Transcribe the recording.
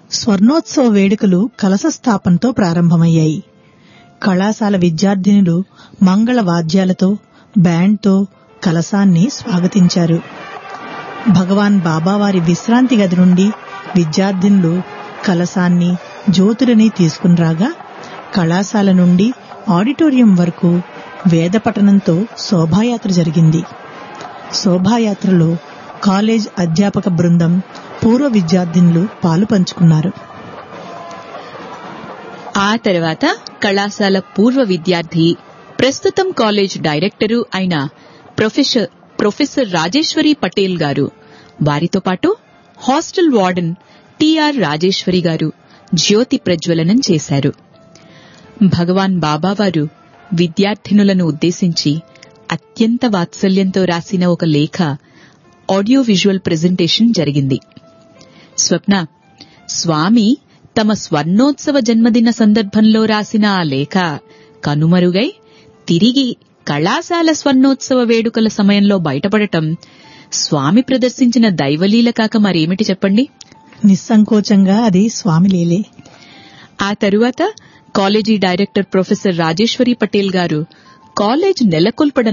స్వర్ణోత్సవ వేడుకలు కలశ స్థాపనతో ప్రారంభమయ్యాయి కళాశాల విద్యార్థినులు మంగళ వాద్యాలతో బ్యాండ్తో కలశాన్ని స్వాగతించారు భగవాన్ బాబావారి విశ్రాంతి గది నుండి విద్యార్థినులు కలశాన్ని జ్యోతులని తీసుకునిరాగా కళాశాల నుండి ఆడిటోరియం వరకు వేద పఠనంతో శోభాయాత్ర జరిగింది శోభాయాత్రలో కాలేజ్ అధ్యాపక బృందం పూర్వ విద్యార్థినులు పాలు పంచుకున్నారు ఆ తర్వాత కళాశాల పూర్వ విద్యార్థి ప్రస్తుతం కాలేజ్ డైరెక్టరు అయిన ప్రొఫెసర్ ప్రొఫెసర్ రాజేశ్వరి పటేల్ గారు వారితో పాటు హాస్టల్ వార్డెన్ టిఆర్ రాజేశ్వరి గారు జ్యోతి ప్రజ్వలనం చేశారు భగవాన్ బాబావారు విద్యార్థినులను ఉద్దేశించి అత్యంత వాత్సల్యంతో రాసిన ఒక లేఖ ఆడియో విజువల్ ప్రెజెంటేషన్ జరిగింది స్వప్న స్వామి తమ స్వర్ణోత్సవ జన్మదిన సందర్భంలో రాసిన ఆ లేఖ కనుమరుగై తిరిగి కళాశాల స్వర్ణోత్సవ వేడుకల సమయంలో బయటపడటం స్వామి ప్రదర్శించిన దైవలీల కాక మరేమిటి చెప్పండి నిస్సంకోచంగా అది స్వామి లేలే ఆ తరువాత college director professor Rajeshwari Patel గారు కాలేజ్ నెలకొల్పడం